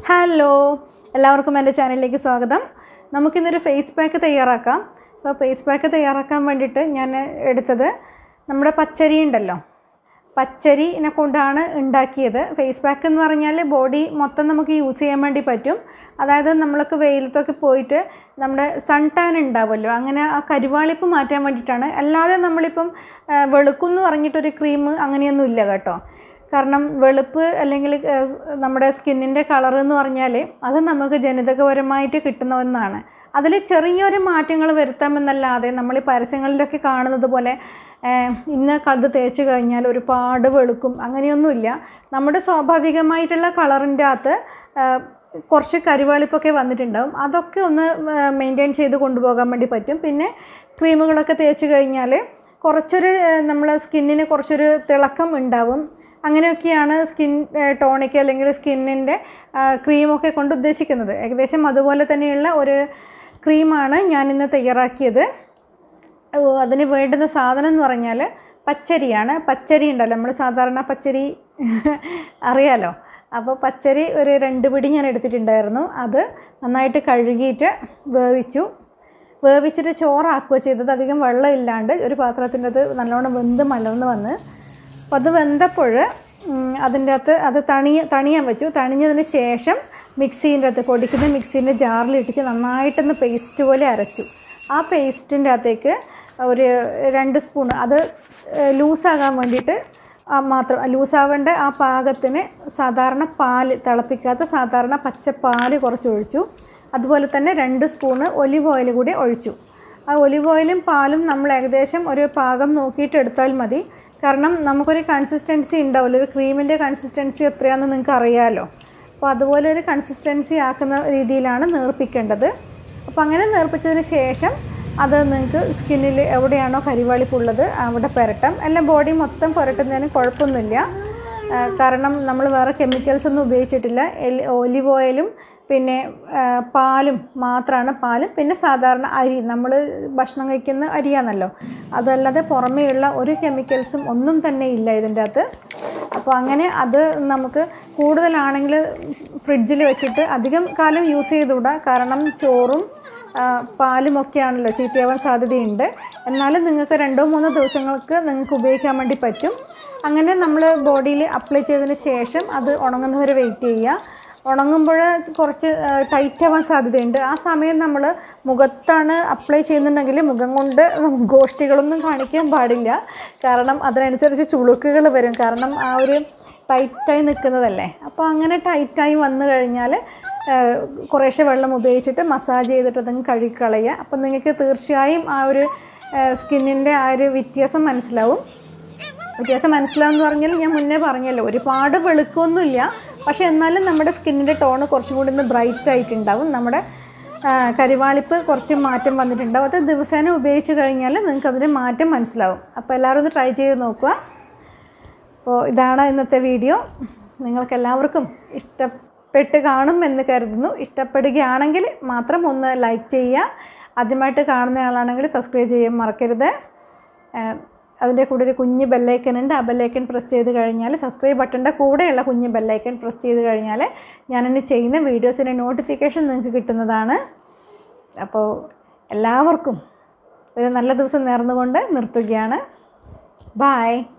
hello എല്ലാവർക്കും എൻ്റെ ചാനലിലേക്ക് സ്വാഗതം നമുക്കിന്നൊരു ഫേസ് പാക്ക് തയ്യാറാക്കാം അപ്പോൾ ഫേസ് പാക്ക് തയ്യാറാക്കാൻ വേണ്ടിയിട്ട് ഞാൻ എടുത്തത് നമ്മുടെ പച്ചരി ഉണ്ടല്ലോ പച്ചരിനെ കൊണ്ടാണ് ഉണ്ടാക്കിയത് ഫേസ് പാക്ക് എന്ന് പറഞ്ഞാൽ ബോഡി മൊത്തം നമുക്ക് യൂസ് ചെയ്യാൻ വേണ്ടി പറ്റും അതായത് നമ്മൾക്ക് വെയിലത്തൊക്കെ പോയിട്ട് നമ്മുടെ സൺ ടാൻ ഉണ്ടാവുമല്ലോ അങ്ങനെ ആ കരുവാളിപ്പ് മാറ്റാൻ വേണ്ടിയിട്ടാണ് അല്ലാതെ നമ്മളിപ്പം ആ, വെളുക്കും എന്ന് പറഞ്ഞിട്ടൊരു ക്രീം അങ്ങനെയൊന്നും ഇല്ല കേട്ടോ കാരണം വെളുപ്പ് അല്ലെങ്കിൽ ഏഹ്, നമ്മുടെ സ്കിന്നിൻ്റെ കളർ എന്ന് പറഞ്ഞാൽ അത് നമുക്ക് ജനിതകപരമായിട്ട് കിട്ടുന്ന ഒന്നാണ് അതിൽ ചെറിയൊരു മാറ്റങ്ങൾ വരുത്താമെന്നല്ലാതെ നമ്മൾ ഈ പരസ്യങ്ങളിലൊക്കെ കാണുന്നത് പോലെ ഏഹ്, ഇന്ന് കത് തേച്ച് കഴിഞ്ഞാൽ ഒരുപാട് വെളുക്കും അങ്ങനെയൊന്നുമില്ല നമ്മുടെ സ്വാഭാവികമായിട്ടുള്ള കളറിൻ്റെ അകത്ത് ഏഹ്, കുറച്ച് കരുവാളിപ്പൊക്കെ വന്നിട്ടുണ്ടാവും അതൊക്കെ ഒന്ന് മെയിൻറ്റെയിൻ ചെയ്ത് കൊണ്ടുപോകാൻ വേണ്ടി പറ്റും പിന്നെ ക്രീമുകളൊക്കെ തേച്ച് കഴിഞ്ഞാൽ കുറച്ചൊരു ഏഹ്, നമ്മളെ സ്കിന്നിന് കുറച്ചൊരു തിളക്കം ഉണ്ടാവും അങ്ങനെയൊക്കെയാണ് സ്കിൻ ടോണിക് അല്ലെങ്കിൽ സ്കിന്നിൻ്റെ ക്രീമൊക്കെ കൊണ്ട് ഉദ്ദേശിക്കുന്നത് ഏകദേശം അതുപോലെ തന്നെയുള്ള ഒരു ക്രീമാണ് ഞാനിന്ന് തയ്യാറാക്കിയത് ഓ, അതിന് വേണ്ടുന്ന സാധനം എന്ന് പറഞ്ഞാൽ പച്ചരിയാണ് പച്ചരി ഉണ്ടല്ലോ നമ്മൾ സാധാരണ പച്ചരി അറിയാലോ അപ്പോൾ പച്ചരി ഒരു രണ്ട് പിടി ഞാൻ എടുത്തിട്ടുണ്ടായിരുന്നു അത് നന്നായിട്ട് കഴുകിയിട്ട് വേവിച്ചു വേവിച്ചിട്ട് ചോറാക്കുക ചെയ്തത് അധികം വെള്ളം ഇല്ലാണ്ട് ഒരു പാത്രത്തിൻ്റെ അത് നല്ലോണം വെന്ത് മലർന്ന് വന്ന് അപ്പോൾ അത് വെന്തപ്പോൾ അതിൻ്റെ അകത്ത് അത് തണിയ തണിയാൻ വെച്ചു തണിഞ്ഞതിന് ശേഷം മിക്സീൻ്റെ അകത്ത് പൊടിക്കുന്ന മിക്സീൻ്റെ ജാറിലിട്ടിച്ച് നന്നായിട്ടൊന്ന് പേസ്റ്റ് പോലെ അരച്ചു ആ പേസ്റ്റിൻ്റെ അകത്തേക്ക് ഒരു രണ്ട് സ്പൂൺ അത് ലൂസാകാൻ വേണ്ടിയിട്ട് ആ മാത്രം ലൂസാവേണ്ട ആ പാകത്തിന് സാധാരണ പാല് തിളപ്പിക്കാത്ത സാധാരണ പച്ചപ്പാല് കുറച്ച് ഒഴിച്ചു അതുപോലെ തന്നെ രണ്ട് സ്പൂണ് ഒലിവ് ഓയിൽ കൂടി ഒഴിച്ചു ആ ഒലിവ് ഓയിലും പാലും നമ്മൾ ഏകദേശം ഒരു പാകം നോക്കിയിട്ട് എടുത്താൽ മതി കാരണം നമുക്കൊരു കൺസിസ്റ്റൻസി ഉണ്ടാവില്ല ഒരു ക്രീമിൻ്റെ കൺസിസ്റ്റൻസി എത്രയാണെന്ന് നിങ്ങൾക്ക് അറിയാമല്ലോ അപ്പോൾ അതുപോലെ ഒരു കൺസിസ്റ്റൻസി ആക്കുന്ന രീതിയിലാണ് നേർപ്പിക്കേണ്ടത് അപ്പോൾ അങ്ങനെ നേർപ്പിച്ചതിന് ശേഷം അത് നിങ്ങൾക്ക് സ്കിന്നിൽ എവിടെയാണോ കരിവാളിപ്പുള്ളത് അവിടെ പുരട്ടാം എല്ലാം ബോഡി മൊത്തം പുരട്ടുന്നതിന് കുഴപ്പമൊന്നുമില്ല ആ, കാരണം നമ്മൾ വേറെ കെമിക്കൽസ് ഒന്നും ഉപയോഗിച്ചിട്ടില്ല എൽ ഒലിവ് ഓയിലും പിന്നെ ആ, പാലും മാത്രമാണ് പാലും പിന്നെ സാധാരണ അരി നമ്മൾ ഭക്ഷണം കഴിക്കുന്ന അരിയാണല്ലോ അതല്ലാതെ പുറമേയുള്ള ഒരു കെമിക്കൽസും ഒന്നും തന്നെ ഇല്ല ഇതിൻ്റെ അകത്ത് അപ്പോൾ അങ്ങനെ അത് നമുക്ക് കൂടുതലാണെങ്കിൽ ഫ്രിഡ്ജിൽ വെച്ചിട്ട് അധികം കാലം യൂസ് ചെയ്തുകൂടാ കാരണം ചോറും ആ, പാലുമൊക്കെയാണല്ലോ ചീത്തയാവാൻ സാധ്യതയുണ്ട് എന്നാലും നിങ്ങൾക്ക് രണ്ടോ മൂന്നോ ദിവസങ്ങൾക്ക് നിങ്ങൾക്ക് ഉപയോഗിക്കാൻ വേണ്ടി പറ്റും അങ്ങനെ നമ്മൾ ബോഡിയിൽ അപ്ലൈ ചെയ്തതിന് ശേഷം അത് ഉണങ്ങുന്നവരെ വെയിറ്റ് ചെയ്യുക ഉണങ്ങുമ്പോൾ കുറച്ച് ടൈറ്റ് ആവാൻ സാധ്യതയുണ്ട് ആ സമയം നമ്മൾ മുഖത്താണ് അപ്ലൈ ചെയ്യുന്നുണ്ടെങ്കിൽ മുഖം കൊണ്ട് ഗോഷ്ഠികളൊന്നും കാണിക്കാൻ പാടില്ല കാരണം അതിനനുസരിച്ച് ചുളുക്കുകൾ വരും കാരണം ആ ഒരു ടൈറ്റായി നിൽക്കുന്നതല്ലേ അപ്പോൾ അങ്ങനെ ടൈറ്റായി വന്നു കഴിഞ്ഞാൽ കുറേശ്ശെ വെള്ളം ഉപയോഗിച്ചിട്ട് മസാജ് ചെയ്തിട്ട് അതങ്ങ് കഴുകിക്കളയുക അപ്പം നിങ്ങൾക്ക് തീർച്ചയായും ആ ഒരു സ്കിന്നിൻ്റെ ആ ഒരു വ്യത്യാസം മനസ്സിലാവും വ്യത്യാസം മനസ്സിലാവും എന്ന് പറഞ്ഞാൽ ഞാൻ മുന്നേ പറഞ്ഞല്ലോ ഒരുപാട് വെളുക്കൊന്നുമില്ല പക്ഷേ എന്നാലും നമ്മുടെ സ്കിന്നിൻ്റെ ടോണ് കുറച്ചും കൂടി ഒന്ന് ബ്രൈറ്റ് ആയിട്ടുണ്ടാവും നമ്മുടെ ആ, കരിവാളിപ്പ് കുറച്ച് മാറ്റം വന്നിട്ടുണ്ടാവും അത് ദിവസേന ഉപയോഗിച്ച് കഴിഞ്ഞാൽ നിങ്ങൾക്ക് അതിൻ്റെ മാറ്റം മനസ്സിലാവും അപ്പോൾ എല്ലാവരും ഒന്ന് ട്രൈ ചെയ്ത് നോക്കുക അപ്പോൾ ഇതാണ് ഇന്നത്തെ വീഡിയോ നിങ്ങൾക്ക് എല്ലാവർക്കും ഇഷ്ടപ്പെട്ട് കാണും എന്ന് കരുതുന്നു ഇഷ്ടപ്പെടുകയാണെങ്കിൽ മാത്രം ഒന്ന് ലൈക്ക് ചെയ്യുക ആദ്യമായിട്ട് കാണുന്ന ആളാണെങ്കിൽ സബ്സ്ക്രൈബ് ചെയ്യാൻ മറക്കരുത് ഏഹ് അതിൻ്റെ കൂടെ ഒരു കുഞ്ഞ് ബെല്ലൈക്കൻ ഉണ്ട് ആ ബെല്ലൈക്കൻ പ്രസ് ചെയ്ത് കഴിഞ്ഞാൽ സബ്സ്ക്രൈബ് ബട്ടൻ്റെ കൂടെയുള്ള കുഞ്ഞ് ബെല്ലൈക്കൻ പ്രസ് ചെയ്ത് കഴിഞ്ഞാൽ ഞാനിനി ചെയ്യുന്ന വീഡിയോസിൻ്റെ നോട്ടിഫിക്കേഷൻ നിങ്ങൾക്ക് കിട്ടുന്നതാണ് അപ്പോൾ എല്ലാവർക്കും ഒരു നല്ല ദിവസം നേർന്നുകൊണ്ട് നിർത്തുകയാണ് ബായ്